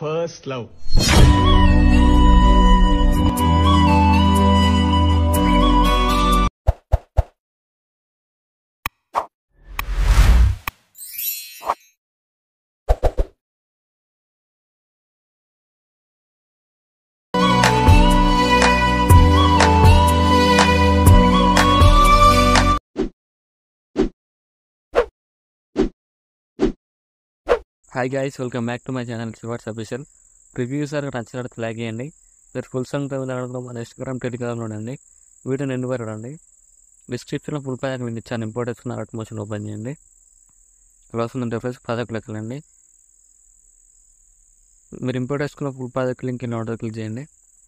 first love hi guys welcome back to my channel శివాట్స్ official reviews sir నచ్చినట్టు like చేయండి మీరు full song తగ్గుదల మన ఇన్స్టాగ్రామ్ టెలిగ్రామ్లో ఉండండి వీడియో నిండు వరండి డిస్క్రిప్షన్లో ఫుల్ ప్యాక్ లింక్ ఇచ్చాను ఇంపోర్ట్ చేసుకున్న అట్ మోషన్ ఓపెన్ చేయండి ఇలా వస్తుంది డిఫరెన్స్ పదకు లెక్కలండి మీరు ఇంపోర్ట్ చేసుకున్న ఫుల్ పదకు లింక్ ఇలా ఆర్డర్ క్లిక్ చేయండి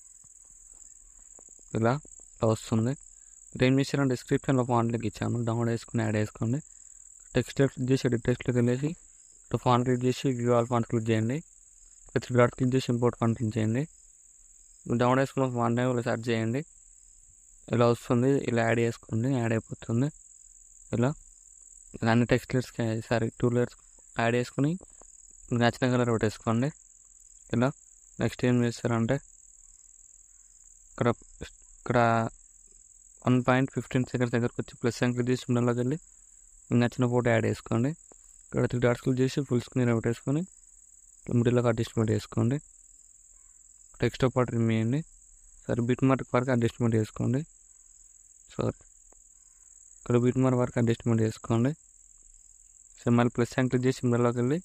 ఇలా ఇలా వస్తుంది మీరు ఏం చేశారంటే డిస్క్రిప్షన్లో ఫాంట్ లింక్ ఇచ్చాను డౌన్లోడ్ చేసుకుని యాడ్ చేసుకోండి టెక్స్ట్ చేసి ఎడిట్ టెక్స్ట్లోకి వెళ్ళేసి ఇక్కడ ఫాంట్ క్లిక్ చేసి వ్యూ ఆల్ ఫాంట్ క్లిక్ చేయండి ఇక్కడ త్రీ డాట్ క్లిక్ చేసి ఇంపోర్ట్ ఫాంట్ క్లిక్ చేయండి డౌన్ చేసుకున్న ఫాంట్ ఇలా సెర్చ్ చేయండి ఇలా వస్తుంది ఇలా యాడ్ చేసుకోండి యాడ్ అయిపోతుంది ఇలా ఇలా అన్ని text let's sorry to let's add చేసుకుని మీకు నచ్చిన కలర్ పెట్టేసుకోండి ఇలా నెక్స్ట్ ఏం చేస్తారంటే ఇక్కడ ఇక్కడ వన్ పాయింట్ ఫిఫ్టీన్ సెకండ్స్ దగ్గరకు వచ్చి ప్లస్ అని క్లిక్ చేసి ఉండలోకి వెళ్ళి మీకు నచ్చిన ఫోటో యాడ్ చేసుకోండి ఇక్కడ త్రీ డాట్స్ క్లిక్ చేసి ఫుల్ స్క్రీన్ పెట్టేసుకొని మిడిల్లో అడ్జస్ట్మెంట్ చేసుకోండి టెక్స్ట్ పాటు రిమూవ్ చేయండి సరే బిట్ మార్క్ వరకు అడ్జస్ట్మెంట్ చేసుకోండి సారీ ఇక్కడ బిట్ మార్క్ వరకు అడ్జస్ట్మెంట్ చేసుకోండి సో మళ్ళీ ప్లస్ సైన్ క్లిక్ చేసి మిడిల్లోకి వెళ్ళి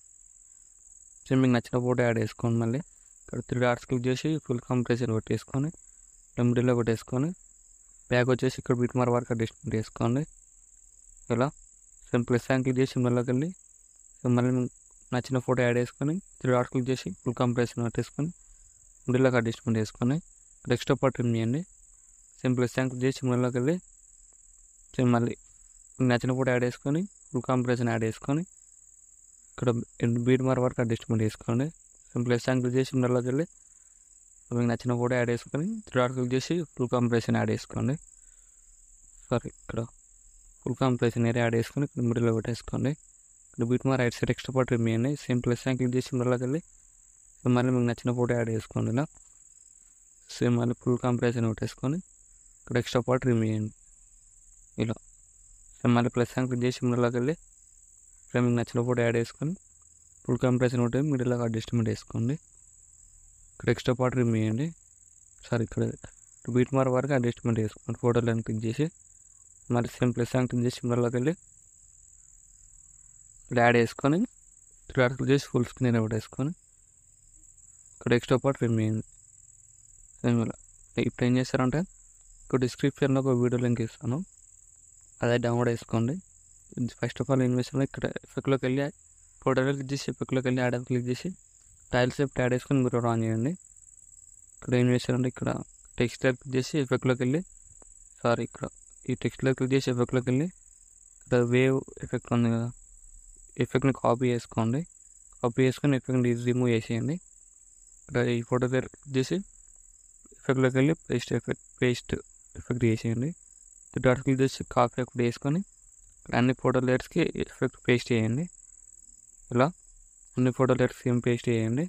సో మీకు నచ్చిన ఫోటో యాడ్ చేసుకోండి మళ్ళీ ఇక్కడ త్రీ డాట్స్ క్లిక్ చేసి ఫుల్ కంప్రెషన్ పెట్టేసుకొని మిడిల్లో పెట్టేసుకొని బ్యాక్ వచ్చేసి ఇక్కడ బిట్ మార్క్ వరకు అడ్జస్ట్మెంట్ చేసుకోండి ఇలా సేమ్ ప్లస్ సైన్ క్లిక్ చేసి మళ్ళీకి వెళ్ళి సో మళ్ళీ నచ్చిన ఫోటో యాడ్ చేసుకొని త్రీ డాట్ క్లిక్ చేసి ఫుల్ కంప్రెషన్ పెట్టేసుకొని మిడిల్లోకి అడ్జస్ట్మెంట్ చేసుకొని నెక్స్ట్ పార్ట్ ట్రిమ్ చేయండి సేమ్ ప్లస్ సైన్ క్లిక్ చేసి మళ్ళీకి వెళ్ళి సేమ్ మళ్ళీ నచ్చిన ఫోటో యాడ్ చేసుకొని ఫుల్ కంప్రెషన్ యాడ్ చేసుకొని ఇక్కడ బీట్ మార్ వరకు అడ్జస్ట్మెంట్ చేసుకోండి సేమ్ ప్లస్ సైన్ క్లిక్ చేసి మళ్ళీకి వెళ్ళి మీకు నచ్చిన ఫోటో యాడ్ చేసుకొని త్రీ డాట్ క్లిక్ చేసి ఫుల్ కంప్రెషన్ యాడ్ చేసుకోండి సారీ ఇక్కడ ఫుల్ కంప్రెషన్ ఏరియా యాడ్ చేసుకొని ఇక్కడ మిడిల్లో పెట్టేసుకోండి ఇక్కడ బీట్ మా right side extra part remove చేయండి సేమ్ ప్లస్ సైన్ క్లిక్ చేసి మిడిల్లోకి వెళ్ళి సో మళ్ళీ మీకు నచ్చిన ఫోటో యాడ్ చేసుకోండి ఇలా సేమ్ మళ్ళీ ఫుల్ కంప్రెషన్ పెట్టేసుకొని ఇక్కడ ఎక్స్ట్రా పార్ట్ రిమూవ్ చేయండి ఇలా సేమ్ మళ్ళీ ప్లస్ సైన్ క్లిక్ చేసి మిడిల్లోకి వెళ్ళి ఇక్కడ మీకు నచ్చిన ఫోటో యాడ్ చేసుకొని ఫుల్ కంప్రెషన్ ఒకటి మిడిల్లోకి అడ్జస్ట్మెంట్ వేసుకోండి ఇక్కడ ఎక్స్ట్రా పార్ట్ రిమూవ్ చేయండి సారీ ఇక్కడ బీట్ మార్ వరకు అడ్జస్ట్మెంట్ వేసుకోండి ఫోటోలను క్లిక్ చేసి మరి సేమ్ ప్లస్ సైన్ క్లిక్ చేసి మిడిల్లోకి వెళ్ళి ఇక్కడ యాడ్ చేసుకొని త్రీ డాట్ క్లిక్ చేసి ఫుల్ స్క్రీన్ పెట్టేసుకొని ఇక్కడ ఎక్స్ట్రా పార్ట్ రిమూవ్ చేయండి సేమ్ ఇలా ఇప్పుడు ఏం చేస్తారంటే ఇక్కడ డిస్క్రిప్షన్లో ఒక వీడియో లింక్ ఇస్తాను అదే డౌన్లోడ్ చేసుకోండి ఫస్ట్ ఆఫ్ ఆల్ ఏం చేస్తాను ఇక్కడ ఎఫెక్ట్లోకి వెళ్ళి ఫోటోలో క్లిక్ చేసి ఎఫెక్ట్లోకి వెళ్ళి యాడ్ క్లిక్ చేసి టైల్స్ ఎప్పుడు యాడ్ చేసుకొని మీరు ఆన్ చేయండి ఇక్కడ ఏం చేస్తారంటే ఇక్కడ టెక్స్ట్ క్లిక్ చేసి ఎఫెక్ట్లోకి వెళ్ళి సారీ ఇక్కడ ఈ టెక్స్ట్లో క్లిక్ చేసి ఎఫెక్ట్లోకి వెళ్ళి ఇక్కడ వేవ్ ఎఫెక్ట్ ఉంది కదా ఎఫెక్ట్ని కాపీ చేసుకోండి కాపీ చేసుకొని ఎఫెక్ట్ని రిమూవ్ చేసేయండి ఇక్కడ ఈ ఫోటో క్లిక్ చేసి ఎఫెక్ట్లోకి వెళ్ళి పేస్ట్ ఎఫెక్ట్ పేస్ట్ ఎఫెక్ట్ చేసేయండి డాట్ క్లిక్ చేసి కాపీ ఎఫెక్ట్ వేసుకొని అన్ని ఫోటో లేయర్స్కి ఎఫెక్ట్ పేస్ట్ చేయండి ఇలా అన్ని ఫోటో లేయర్స్కి ఏం పేస్ట్ చేయండి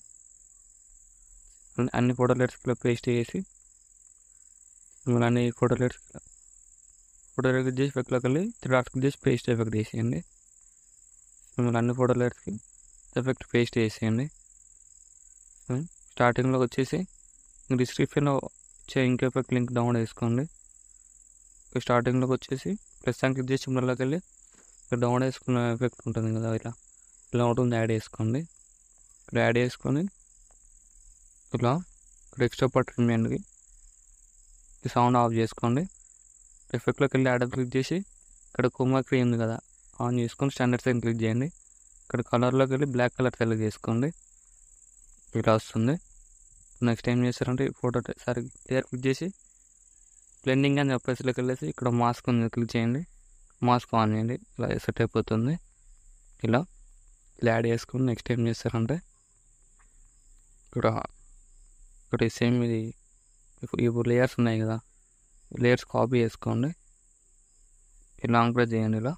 అన్ని ఫోటో లేయర్స్కి పేస్ట్ చేసి మళ్ళీ అన్ని ఫోటో లేయర్స్కి ఫోటో ఎఫెక్ట్ చేసి ఎఫెక్ట్లోకి వెళ్ళి త్రీ డాట్స్ చేసి పేస్ట్ ఎఫెక్ట్ చేసేయండి మిమ్మల్ని అన్ని ఫోటో లైట్స్కి ఎఫెక్ట్ పేస్ట్ చేసేయండి స్టార్టింగ్లో వచ్చేసి డిస్క్రిప్షన్లో వచ్చే ఇంక ఎఫెక్ట్ లింక్ డౌన్లోడ్ చేసుకోండి స్టార్టింగ్లోకి వచ్చేసి ప్లస్ సాంగ్ క్లిక్ చేసి మిమ్మల్లోకి వెళ్ళి ఇక్కడ డౌన్లోడ్ చేసుకున్న ఎఫెక్ట్ ఉంటుంది కదా ఇలా ఇలా ఉంటుంది యాడ్ చేసుకోండి ఇక్కడ యాడ్ చేసుకొని ఇలా ఇక్కడ ఎక్స్ట్రా పార్ట్ రిమైండ్కి ఈ సౌండ్ ఆఫ్ చేసుకోండి ఎఫెక్ట్లోకి వెళ్ళి యాడ్ క్లిక్ చేసి ఇక్కడ కుమాక్రీ ఉంది కదా ఆన్ చేసుకొని స్టాండర్డ్ సైన్ క్లిక్ చేయండి ఇక్కడ కలర్లోకి వెళ్ళి బ్లాక్ కలర్ సెలెక్ట్ చేసుకోండి ఇలా వస్తుంది నెక్స్ట్ ఏం చేస్తారంటే ఫోటో సరే క్లియర్ క్లిక్ చేసి బ్లెండింగ్ అని చెప్పేసిలోకి వెళ్ళేసి ఇక్కడ మాస్క్ ఉంది క్లిక్ చేయండి మాస్క్ ఆన్ చేయండి ఇలా సెట్ అయిపోతుంది ఇలా ఇలా యాడ్ చేసుకొని నెక్స్ట్ ఏం చేస్తారంటే ఇక్కడ ఇక్కడ సేమ్ ఇది ఇప్పుడు లేయర్స్ ఉన్నాయి కదా లేయర్స్ కాపీ చేసుకోండి లాంగ్ ప్రెస్ చేయండి ఇలా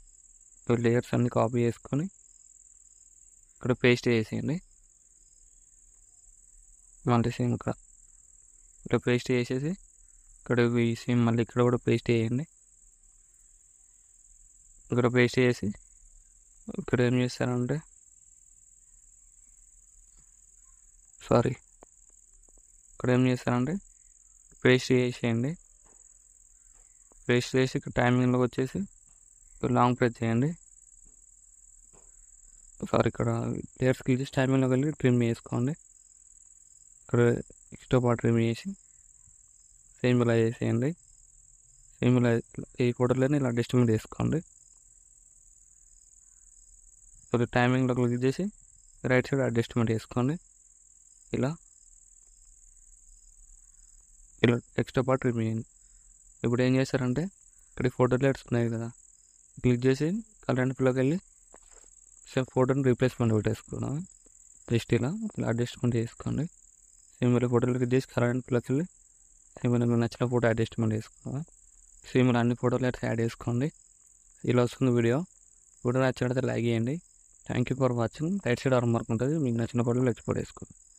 లేయర్స్ అన్ని కాపీ చేసుకొని ఇక్కడ పేస్ట్ చేసేయండి మళ్ళీ సేమ్ ఇక్కడ ఇక్కడ పేస్ట్ చేసేసి ఇక్కడ ఈ సేమ్ మళ్ళీ ఇక్కడ కూడా పేస్ట్ చేయండి ఇక్కడ పేస్ట్ చేసి ఇక్కడ ఏం చేస్తారంటే సారీ ఇక్కడ ఏం చేస్తారంటే పేస్ట్ చేసేయండి పేస్ట్ చేసి ఇక్కడ టైమింగ్లోకి వచ్చేసి లాంగ్ ప్రెస్ చేయండి సారీ ఇక్కడ ప్లేయర్స్ క్లిక్ చేసి టైమింగ్లోకి వెళ్ళి ట్రిమ్ చేసుకోండి ఇక్కడ ఎక్స్ట్రా పార్ట్ ట్రిమ్ చేసి సేమ్ ఇలా చేసేయండి సేమ్ ఇలా ఈ ఫోటోలోనే ఇలా అడ్జస్ట్మెంట్ చేసుకోండి ఇప్పుడు టైమింగ్లో క్లిక్ చేసి రైట్ సైడ్ అడ్జస్ట్మెంట్ చేసుకోండి ఇలా ఇలా ఎక్స్ట్రా పార్ట్ ట్రిమ్ చేయండి ఇప్పుడు ఏం చేస్తారంటే ఇక్కడ ఫోటో లైట్స్ ఉన్నాయి కదా క్లిక్ చేసి కరెంట్ పిల్లకి వెళ్ళి సేమ్ ఫోటోని రీప్లేస్మెంట్ పెట్టేసుకున్నాం జస్ట్ ఇలా ఇలా అడ్జస్ట్మెంట్ చేసుకోండి సేమ్ ఇలా ఫోటోలు క్లిక్ చేసి కరెంట్ పిల్లకి వెళ్ళి సేమ్ ఇలా మీకు నచ్చిన ఫోటో అడ్జస్ట్మెంట్ చేసుకోవాలి సేమ్ ఇలా అన్ని ఫోటో లైట్స్ యాడ్ చేసుకోండి ఇలా వస్తుంది వీడియో వీడియో నచ్చినట్లయితే లైక్ చేయండి thank you for watching right side ఆర్మ్ మార్క్ ఉంటుంది మీకు నచ్చిన ఫోటోలు ఎక్స్పోర్ట్ చేసుకోండి